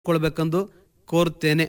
ಕೊಳ್ಬೇಕೆಂದು ಕೋರುತ್ತೇನೆ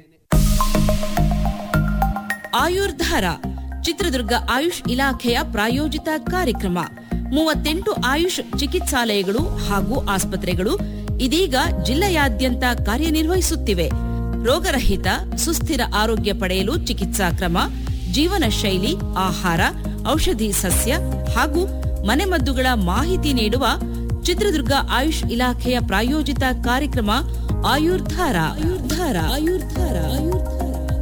ಆಯುರ್ಧಾರ ಚಿತ್ರದುರ್ಗ ಆಯುಷ್ ಇಲಾಖೆಯ ಪ್ರಾಯೋಜಿತ ಕಾರ್ಯಕ್ರಮ ಮೂವತ್ತೆಂಟು ಆಯುಷ್ ಚಿಕಿತ್ಸಾಲಯಗಳು ಹಾಗೂ ಆಸ್ಪತ್ರೆಗಳು ಇದೀಗ ಜಿಲ್ಲೆಯಾದ್ಯಂತ ಕಾರ್ಯನಿರ್ವಹಿಸುತ್ತಿವೆ ರೋಗರಹಿತ ಸುಸ್ಥಿರ ಆರೋಗ್ಯ ಪಡೆಯಲು ಚಿಕಿತ್ಸಾ ಕ್ರಮ ಜೀವನ ಶೈಲಿ ಆಹಾರ ಔಷಧಿ ಸಸ್ಯ ಹಾಗೂ ಮನೆಮದ್ದುಗಳ ಮಾಹಿತಿ ನೀಡುವ ಚಿತ್ರದುರ್ಗ ಆಯುಷ್ ಇಲಾಖೆಯ ಪ್ರಾಯೋಜಿತ ಕಾರ್ಯಕ್ರಮ ಆಯುರ್ಧಾರ ಆಯುರ್ಧಾರ ಆಯುರ್ಧಾರ ಆಯುರ್ಧಾರ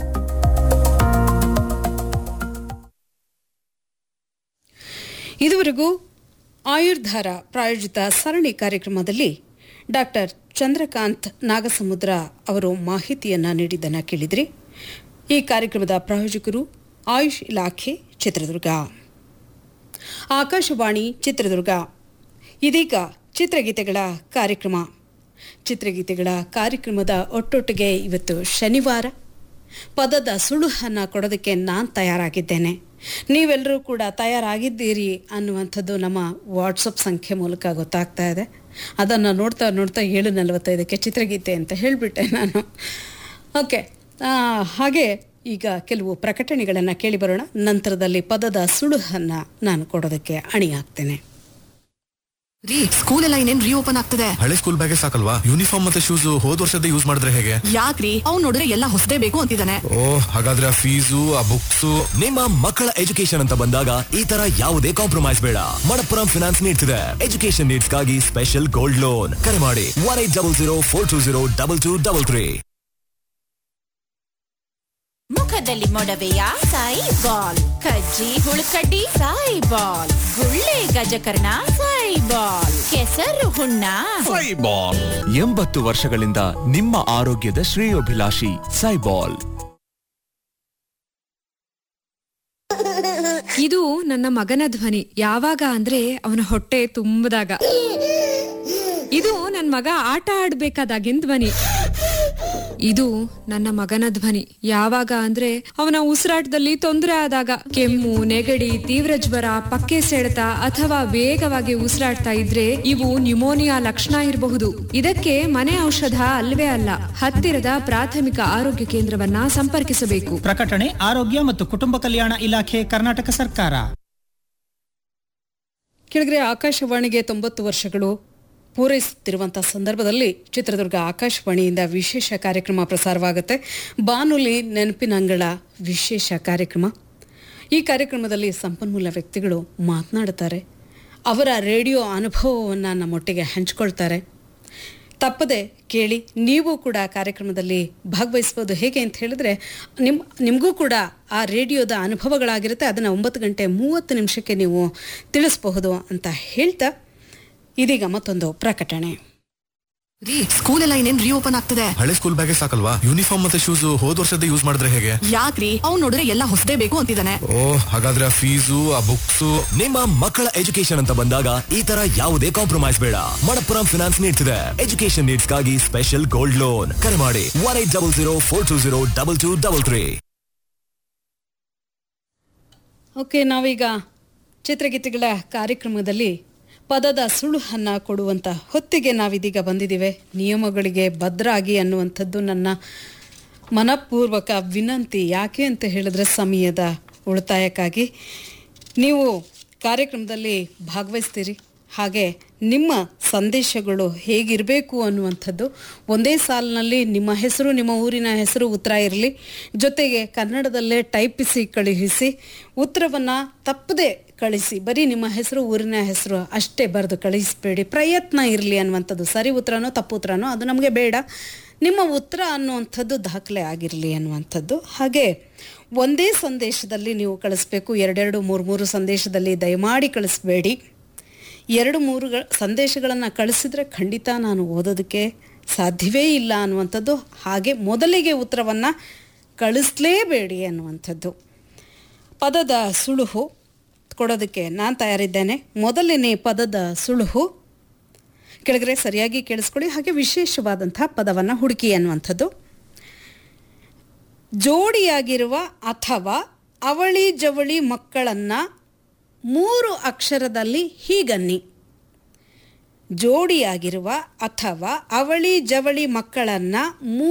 ಇದುವರೆಗೂ ಆಯುರ್ಧಾರ ಪ್ರಾಯೋಜಿತ ಸರಣಿ ಕಾರ್ಯಕ್ರಮದಲ್ಲಿ ಡಾಕ್ಟರ್ ಚಂದ್ರಕಾಂತ್ ನಾಗಸಮುದ್ರ ಅವರು ಮಾಹಿತಿಯನ್ನ ನೀಡಿದ್ದನ್ನು ಕೇಳಿದ್ರಿ ಈ ಕಾರ್ಯಕ್ರಮದ ಪ್ರಾಯೋಜಕರು ಆಯುಷ್ ಇಲಾಖೆ ಚಿತ್ರದುರ್ಗ ಆಕಾಶವಾಣಿ ಚಿತ್ರದುರ್ಗ ಇದೀಗ ಚಿತ್ರಗೀತೆಗಳ ಕಾರ್ಯಕ್ರಮ ಚಿತ್ರಗೀತೆಗಳ ಕಾರ್ಯಕ್ರಮದ ಒಟ್ಟೊಟ್ಟಿಗೆ ಇವತ್ತು ಶನಿವಾರ ಪದದ ಸುಳುಹನ್ನು ಕೊಡೋದಕ್ಕೆ ನಾನು ತಯಾರಾಗಿದ್ದೇನೆ ನೀವೆಲ್ಲರೂ ಕೂಡ ತಯಾರಾಗಿದ್ದೀರಿ ಅನ್ನುವಂಥದ್ದು ನಮ್ಮ ವಾಟ್ಸಪ್ ಸಂಖ್ಯೆ ಮೂಲಕ ಗೊತ್ತಾಗ್ತಾ ಇದೆ ಅದನ್ನು ನೋಡ್ತಾ ನೋಡ್ತಾ ಏಳು ನಲವತ್ತೈದಕ್ಕೆ ಚಿತ್ರಗೀತೆ ಅಂತ ಹೇಳಿಬಿಟ್ಟೆ ನಾನು ಓಕೆ ಹಾಗೆ ಈಗ ಕೆಲವು ಪ್ರಕಟಣೆಗಳನ್ನು ಕೇಳಿ ಬರೋಣ ನಂತರದಲ್ಲಿ ಪದದ ಸುಳುಹನ್ನು ನಾನು ಕೊಡೋದಕ್ಕೆ ಅಣಿಯಾಗ್ತೇನೆ ರೀ ಸ್ಕೂಲ್ ಎಲ್ಲ ಇನ್ನೇನ್ ರೀಓಪನ್ ಆಗ್ತದೆ ಹಳೆ ಸ್ಕೂಲ್ ಬ್ಯಾಗೆ ಸಾಕಲ್ವಾ ಯೂನಿಫಾರ್ಮ್ ಮತ್ತೆ ಶೂಸ್ ಹೋದ್ ವರ್ಷದ ಯೂಸ್ ಮಾಡಿದ್ರೆ ಹೇಗೆ ಯಾಕ್ರಿ ಅವ್ನ್ ನೋಡಿದ್ರೆ ಎಲ್ಲ ಹೊಸದೇ ಬೇಕು ಅಂತಿದ್ದಾನೆ ಓ ಹಾಗಾದ್ರೆ ಆ ಫೀಸು ಆ ಬುಕ್ಸ್ ನಿಮ್ಮ ಮಕ್ಕಳ ಎಜುಕೇಶನ್ ಅಂತ ಬಂದಾಗ ಈ ತರ ಯಾವುದೇ ಕಾಂಪ್ರಮೈಸ್ ಬೇಡ ಮಣಪ್ಪುರಂ ಫಿನಾನ್ಸ್ ನೀಡ್ತಿದೆ ಎಜುಕೇಶನ್ ನೀಡ್ಸ್ ಗಾಗಿ ಸ್ಪೆಷಲ್ ಗೋಲ್ಡ್ ಲೋನ್ ಕರೆ ಮಾಡಿ one eight double zero four two zero double two double three ಮುಖದಲ್ಲಿ ಮೊಡವೆಯ ಸಾಯಿ ಬಾಲ್ ಕಜ್ಜಿ ಹುಳುಕಡ್ಡಿ ಸಾಯಿ ಬಾಲ್ ಗುಳ್ಳೆ ಗಜಕರ್ಣ ಸಾಯಿ ಬಾಲ್ ಕೆಸರು ಹುಣ್ಣ ಎಂಬತ್ತು ವರ್ಷಗಳಿಂದ ನಿಮ್ಮ ಆರೋಗ್ಯದ ಶ್ರೇಯೋಭಿಲಾಷಿ ಸೈಬಾಲ್ ಇದು ನನ್ನ ಮಗನ ಧ್ವನಿ ಯಾವಾಗ ಅಂದ್ರೆ ಅವನ ಹೊಟ್ಟೆ ತುಂಬದಾಗ ಇದು ನನ್ನ ಮಗ ಆಟ ಆಡ್ಬೇಕಾದಾಗಿನ ಧ್ವನಿ ಇದು ನನ್ನ ಮಗನ ಧ್ವನಿ ಯಾವಾಗ ಅಂದ್ರೆ ಅವನ ಉಸಿರಾಟದಲ್ಲಿ ತೊಂದರೆ ಆದಾಗ ಕೆಮ್ಮು ನೆಗಡಿ ತೀವ್ರ ಜ್ವರ ಪಕ್ಕೆ ಸೆಳೆತ ಅಥವಾ ವೇಗವಾಗಿ ಉಸಿರಾಡ್ತಾ ಇದ್ರೆ ಇವು ನ್ಯುಮೋನಿಯಾ ಲಕ್ಷಣ ಇರಬಹುದು ಇದಕ್ಕೆ ಮನೆ ಔಷಧ ಅಲ್ವೇ ಅಲ್ಲ ಹತ್ತಿರದ ಪ್ರಾಥಮಿಕ ಆರೋಗ್ಯ ಕೇಂದ್ರವನ್ನ ಸಂಪರ್ಕಿಸಬೇಕು ಪ್ರಕಟಣೆ ಆರೋಗ್ಯ ಮತ್ತು ಕುಟುಂಬ ಕಲ್ಯಾಣ ಇಲಾಖೆ ಕರ್ನಾಟಕ ಸರ್ಕಾರ ಕೆಳಗರೆ ಆಕಾಶವಾಣಿಗೆ ತೊಂಬತ್ತು ವರ್ಷಗಳು ಪೂರೈಸುತ್ತಿರುವಂಥ ಸಂದರ್ಭದಲ್ಲಿ ಚಿತ್ರದುರ್ಗ ಆಕಾಶವಾಣಿಯಿಂದ ವಿಶೇಷ ಕಾರ್ಯಕ್ರಮ ಪ್ರಸಾರವಾಗುತ್ತೆ ಬಾನುಲಿ ನೆನಪಿನಂಗಳ ವಿಶೇಷ ಕಾರ್ಯಕ್ರಮ ಈ ಕಾರ್ಯಕ್ರಮದಲ್ಲಿ ಸಂಪನ್ಮೂಲ ವ್ಯಕ್ತಿಗಳು ಮಾತನಾಡುತ್ತಾರೆ ಅವರ ರೇಡಿಯೋ ಅನುಭವವನ್ನು ನಮ್ಮೊಟ್ಟಿಗೆ ಹಂಚ್ಕೊಳ್ತಾರೆ ತಪ್ಪದೆ ಕೇಳಿ ನೀವು ಕೂಡ ಕಾರ್ಯಕ್ರಮದಲ್ಲಿ ಭಾಗವಹಿಸ್ಬೋದು ಹೇಗೆ ಅಂತ ಹೇಳಿದ್ರೆ ನಿಮ್ಮ ನಿಮಗೂ ಕೂಡ ಆ ರೇಡಿಯೋದ ಅನುಭವಗಳಾಗಿರುತ್ತೆ ಅದನ್ನು ಒಂಬತ್ತು ಗಂಟೆ ಮೂವತ್ತು ನಿಮಿಷಕ್ಕೆ ನೀವು ತಿಳಿಸಬಹುದು ಅಂತ ಹೇಳ್ತಾ ಇದೀಗ ಮತ್ತೊಂದು ಪ್ರಕಟಣೆ ರೀ ಸ್ಕೂಲ್ ಎಲ್ಲ ಇನ್ನೇನ್ ರೀಓಪನ್ ಆಗ್ತದೆ ಹಳೆ ಸ್ಕೂಲ್ ಬ್ಯಾಗೆ ಸಾಕಲ್ವಾ ಯೂನಿಫಾರ್ಮ್ ಮತ್ತೆ ಶೂಸ್ ಹೋದ್ ವರ್ಷದ ಯೂಸ್ ಮಾಡಿದ್ರೆ ಹೇಗೆ ಯಾಕ್ರಿ ಅವ್ನ್ ನೋಡಿದ್ರೆ ಎಲ್ಲ ಹೊಸದೇ ಬೇಕು ಅಂತಿದ್ದಾನೆ ಓ ಹಾಗಾದ್ರೆ ಆ ಫೀಸು ಆ ಬುಕ್ಸ್ ನಿಮ್ಮ ಮಕ್ಕಳ ಎಜುಕೇಶನ್ ಅಂತ ಬಂದಾಗ ಈ ತರ ಯಾವುದೇ ಕಾಂಪ್ರಮೈಸ್ ಬೇಡ ಮಣಪ್ಪುರಂ ಫಿನಾನ್ಸ್ ನೀಡ್ತಿದೆ ಎಜುಕೇಶನ್ ನೀಡ್ಸ್ ಗಾಗಿ ಸ್ಪೆಷಲ್ ಗೋಲ್ಡ್ ಲೋನ್ ಕರೆ ಮಾಡಿ one eight double zero four two zero double two double three okay ನಾವೀಗ ಚಿತ್ರಗೀತೆಗಳ ಕಾರ್ಯಕ್ರಮದಲ್ಲಿ ಪದದ ಸುಳುಹನ್ನು ಕೊಡುವಂಥ ಹೊತ್ತಿಗೆ ನಾವಿದೀಗ ಬಂದಿದ್ದೇವೆ ನಿಯಮಗಳಿಗೆ ಭದ್ರಾಗಿ ಅನ್ನುವಂಥದ್ದು ನನ್ನ ಮನಪೂರ್ವಕ ವಿನಂತಿ ಯಾಕೆ ಅಂತ ಹೇಳಿದ್ರೆ ಸಮಯದ ಉಳಿತಾಯಕ್ಕಾಗಿ ನೀವು ಕಾರ್ಯಕ್ರಮದಲ್ಲಿ ಭಾಗವಹಿಸ್ತೀರಿ ಹಾಗೆ ನಿಮ್ಮ ಸಂದೇಶಗಳು ಹೇಗಿರಬೇಕು ಅನ್ನುವಂಥದ್ದು ಒಂದೇ ಸಾಲಿನಲ್ಲಿ ನಿಮ್ಮ ಹೆಸರು ನಿಮ್ಮ ಊರಿನ ಹೆಸರು ಉತ್ತರ ಇರಲಿ ಜೊತೆಗೆ ಕನ್ನಡದಲ್ಲೇ ಟೈಪಿಸಿ ಕಳುಹಿಸಿ ಉತ್ತರವನ್ನು ತಪ್ಪದೆ ಕಳಿಸಿ ಬರೀ ನಿಮ್ಮ ಹೆಸರು ಊರಿನ ಹೆಸರು ಅಷ್ಟೇ ಬರೆದು ಕಳಿಸಬೇಡಿ ಪ್ರಯತ್ನ ಇರಲಿ ಅನ್ನುವಂಥದ್ದು ಸರಿ ಉತ್ತರನೋ ತಪ್ಪು ಉತ್ತರನೋ ಅದು ನಮಗೆ ಬೇಡ ನಿಮ್ಮ ಉತ್ತರ ಅನ್ನುವಂಥದ್ದು ದಾಖಲೆ ಆಗಿರಲಿ ಅನ್ನುವಂಥದ್ದು ಹಾಗೆ ಒಂದೇ ಸಂದೇಶದಲ್ಲಿ ನೀವು ಕಳಿಸ್ಬೇಕು ಎರಡೆರಡು ಮೂರು ಮೂರು ಸಂದೇಶದಲ್ಲಿ ದಯಮಾಡಿ ಕಳಿಸ್ಬೇಡಿ ಎರಡು ಮೂರು ಸಂದೇಶಗಳನ್ನು ಕಳಿಸಿದ್ರೆ ಖಂಡಿತ ನಾನು ಓದೋದಕ್ಕೆ ಸಾಧ್ಯವೇ ಇಲ್ಲ ಅನ್ನುವಂಥದ್ದು ಹಾಗೆ ಮೊದಲಿಗೆ ಉತ್ತರವನ್ನು ಕಳಿಸ್ಲೇಬೇಡಿ ಅನ್ನುವಂಥದ್ದು ಪದದ ಸುಳುಹು ಕೊಡೋದಕ್ಕೆ ನಾನು ತಯಾರಿದ್ದೇನೆ ಮೊದಲನೇ ಪದದ ಸುಳುಹು ಕೆಳಗಡೆ ಸರಿಯಾಗಿ ಕೇಳಿಸ್ಕೊಳ್ಳಿ ಹಾಗೆ ವಿಶೇಷವಾದಂಥ ಪದವನ್ನು ಹುಡುಕಿ ಅನ್ನುವಂಥದ್ದು ಜೋಡಿಯಾಗಿರುವ ಅಥವಾ ಅವಳಿ ಜವಳಿ ಮಕ್ಕಳನ್ನು ಮೂರು ಅಕ್ಷರದಲ್ಲಿ ಹೀಗನ್ನಿ ಜೋಡಿಯಾಗಿರುವ ಅಥವಾ ಅವಳಿ ಜವಳಿ ಮಕ್ಕಳನ್ನ